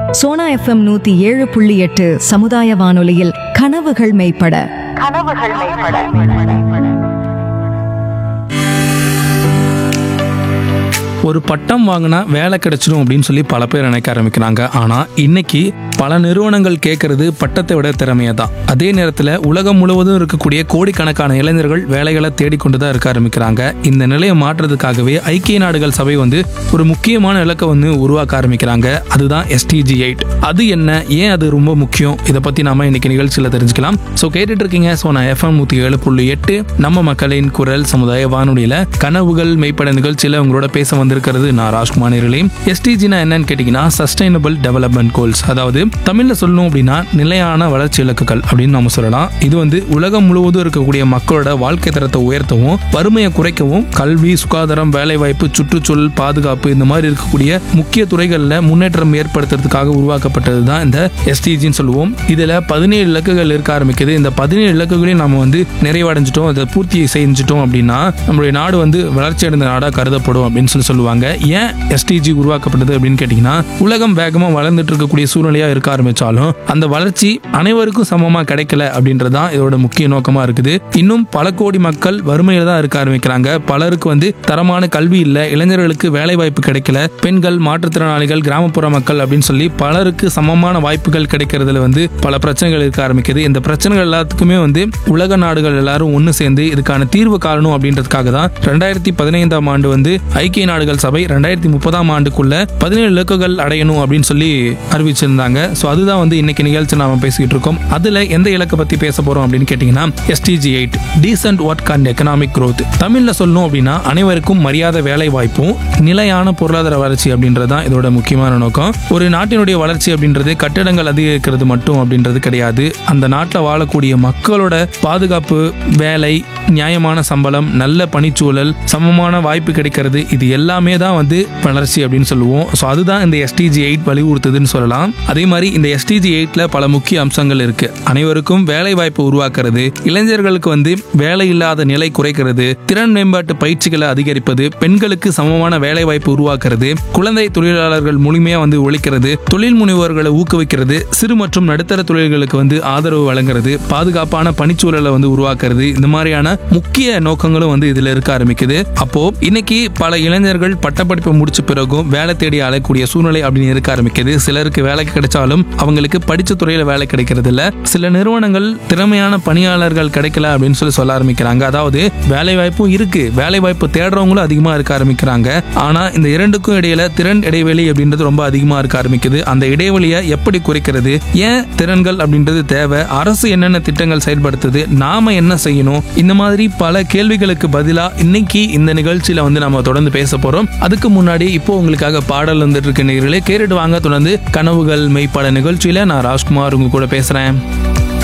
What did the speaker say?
Sona FM நூத்தி ஏழு புள்ளி எட்டு சமுதாய வானொலியில் கனவுகள் மெய்ப்பட கனவுகள் மேம்பட ஒரு பட்டம் வாங்கினா வேலை கிடைச்சிடும் அப்படின்னு சொல்லி பல பேர் நினைக்க ஆரம்பிக்கிறாங்க ஆனால் இன்னைக்கு பல நிறுவனங்கள் கேட்கறது பட்டத்தை விட திறமையை தான் அதே நேரத்தில் உலகம் முழுவதும் இருக்கக்கூடிய கோடிக்கணக்கான இளைஞர்கள் வேலைகளை தேடிக்கொண்டு தான் இருக்க ஆரம்பிக்கிறாங்க இந்த நிலையை மாற்றுறதுக்காகவே ஐக்கிய நாடுகள் சபை வந்து ஒரு முக்கியமான இலக்கை வந்து உருவாக்க ஆரம்பிக்கிறாங்க அதுதான் எஸ்டிஜி எயிட் அது என்ன ஏன் அது ரொம்ப முக்கியம் இதை பற்றி நாம இன்னைக்கு நிகழ்ச்சியில் தெரிஞ்சுக்கலாம் ஸோ கேட்டுட்டு இருக்கீங்க ஸோ நான் எஃப்எம் நூற்றி ஏழு புள்ளி எட்டு நம்ம மக்களின் குரல் சமுதாய வானொலியில் கனவுகள் மெய்ப்பட நிகழ்ச்சியில் உங்களோட பேச வந்திருக்கிறது நான் ராஜ்குமார் நேரிலே எஸ்டிஜினா என்னன்னு கேட்டிங்கன்னா சஸ்டைனபிள் டெவலப்மெண்ட் கோல்ஸ் அதாவது தமிழில் சொல்லணும் அப்படின்னா நிலையான வளர்ச்சி இலக்குகள் அப்படின்னு நம்ம சொல்லலாம் இது வந்து உலகம் முழுவதும் இருக்கக்கூடிய மக்களோட வாழ்க்கை தரத்தை உயர்த்தவும் வறுமையை குறைக்கவும் கல்வி சுகாதாரம் வேலைவாய்ப்பு சுற்றுச்சூழல் பாதுகாப்பு இந்த மாதிரி இருக்கக்கூடிய முக்கிய துறைகளில் முன்னேற்றம் ஏற்படுத்துறதுக்காக உருவாக்கப்பட்டது தான் இந்த எஸ்டிஜின்னு சொல்லுவோம் இதில் பதினேழு இலக்குகள் இருக்க ஆரம்பிக்குது இந்த பதினேழு இலக்குகளையும் நம்ம வந்து நிறைவடைஞ்சிட்டோம் அதை பூர்த்தி செஞ்சுட்டோம் அப்படின்னா நம்மளுடைய நாடு வந்து வளர்ச்சி அடைந்த நாடாக கருதப்படும் அப்படின்னு சொல்லி சொல்லுவாங்க ஏன் எஸ்டிஜி உருவாக்கப்பட்டது அப்படின்னு கேட்டிங்கன்னா உலகம் வேகமாக வளர்ந்துட்டு இருக்கக்கூடிய சூழ்நிலையாக இருக்க ஆரம்பிச்சாலும் அந்த வளர்ச்சி அனைவருக்கும் சமமாக கிடைக்கல அப்படின்றது தான் இதோட முக்கிய நோக்கமாக இருக்குது இன்னும் பல கோடி மக்கள் வறுமையில தான் இருக்க ஆரம்பிக்கிறாங்க பலருக்கு வந்து தரமான கல்வி இல்லை இளைஞர்களுக்கு வேலை வாய்ப்பு கிடைக்கல பெண்கள் மாற்றுத்திறனாளிகள் கிராமப்புற மக்கள் அப்படின்னு சொல்லி பலருக்கு சமமான வாய்ப்புகள் கிடைக்கிறதுல வந்து பல பிரச்சனைகள் இருக்க ஆரம்பிக்குது இந்த பிரச்சனைகள் எல்லாத்துக்குமே வந்து உலக நாடுகள் எல்லாரும் ஒன்று சேர்ந்து இதுக்கான தீர்வு காணணும் அப்படின்றதுக்காக தான் ரெண்டாயிரத்தி பதினைந்தாம் ஆண்டு வந்து ஐக்கிய நாடுகள் சபை ரெண்டாயிரத்தி முப்பதாம் ஆண்டுக்குள்ள பதினேழு இலக்குகள் அடையணும் அப்படின்னு சொல்லி அறிவிச்சிருந்தாங்க ஸோ அதுதான் வந்து இன்னைக்கு நிகழ்ச்சி நாம பேசிக்கிட்டு இருக்கோம் அதுல எந்த இலக்கை பத்தி பேச போறோம் அப்படின்னு கேட்டீங்கன்னா SDG eight decent work and economic growth தமிழ்ல சொல்லணும் அப்படின்னா அனைவருக்கும் மரியாதை வேலை வாய்ப்பும் நிலையான பொருளாதார வளர்ச்சி அப்படின்றது தான் இதோட முக்கியமான நோக்கம் ஒரு நாட்டினுடைய வளர்ச்சி அப்படின்றது கட்டிடங்கள் அதிகரிக்கிறது மட்டும் அப்படின்றது கிடையாது அந்த நாட்டில் வாழக்கூடிய மக்களோட பாதுகாப்பு வேலை நியாயமான சம்பளம் நல்ல பணிச்சூழல் சமமான வாய்ப்பு கிடைக்கிறது இது எல்லாமே தான் வந்து வளர்ச்சி அப்படின்னு சொல்லுவோம் ஸோ அதுதான் இந்த எஸ்டிஜி எயிட் வலியுறுத்துதுன்னு சொல்லலாம் அதே மாதிரி இந்த எஸ்டிஜி எயிட்ல பல முக்கிய அம்சங்கள் இருக்கு அனைவருக்கும் வேலை வாய்ப்பு உருவாக்குறது இளைஞர்களுக்கு வந்து வேலை இல்லாத நிலை குறைக்கிறது திறன் மேம்பாட்டு பயிற்சிகளை அதிகரிப்பது பெண்களுக்கு சமமான வேலை வாய்ப்பு உருவாக்குறது குழந்தை தொழிலாளர்கள் முழுமையா வந்து ஒழிக்கிறது தொழில் முனைவோர்களை ஊக்குவிக்கிறது சிறு மற்றும் நடுத்தர தொழில்களுக்கு வந்து ஆதரவு வழங்குறது பாதுகாப்பான பணிச்சூழலை வந்து உருவாக்குறது இந்த மாதிரியான முக்கிய நோக்கங்களும் வந்து இதுல இருக்க ஆரம்பிக்குது அப்போ இன்னைக்கு பல இளைஞர்கள் பட்டப்படிப்பு முடிச்ச பிறகும் வேலை தேடி அலையக்கூடிய சூழ்நிலை அப்படின்னு இருக்க ஆரம்பிக்குது சிலருக்கு வேலை கிடைச்சாலும் அவங்களுக்கு படிச்ச துறையில வேலை கிடைக்கிறது இல்ல சில நிறுவனங்கள் திறமையான பணியாளர்கள் கிடைக்கல அப்படின்னு சொல்லி சொல்ல ஆரம்பிக்கிறாங்க அதாவது வேலை வாய்ப்பும் இருக்கு வேலை வாய்ப்பு தேடுறவங்களும் அதிகமா இருக்க ஆரம்பிக்கிறாங்க ஆனா இந்த இரண்டுக்கும் இடையில திறன் இடைவெளி அப்படின்றது ரொம்ப அதிகமா இருக்க ஆரம்பிக்குது அந்த இடைவெளியை எப்படி குறைக்கிறது ஏன் திறன்கள் அப்படின்றது தேவை அரசு என்னென்ன திட்டங்கள் செயல்படுத்துது நாம என்ன செய்யணும் இந்த மாதிரி பல கேள்விகளுக்கு பதிலா இன்னைக்கு இந்த நிகழ்ச்சியில வந்து நம்ம தொடர்ந்து பேச போறோம் அதுக்கு முன்னாடி இப்போ உங்களுக்காக பாடல் வந்துட்டு இருக்க நேர்களே கேட்டுட்டு வாங்க தொடர்ந்து கனவுகள் மெய்ப்பட நிகழ்ச்சியில நான் ராஜ்குமார் உங்க கூட பேசுறேன்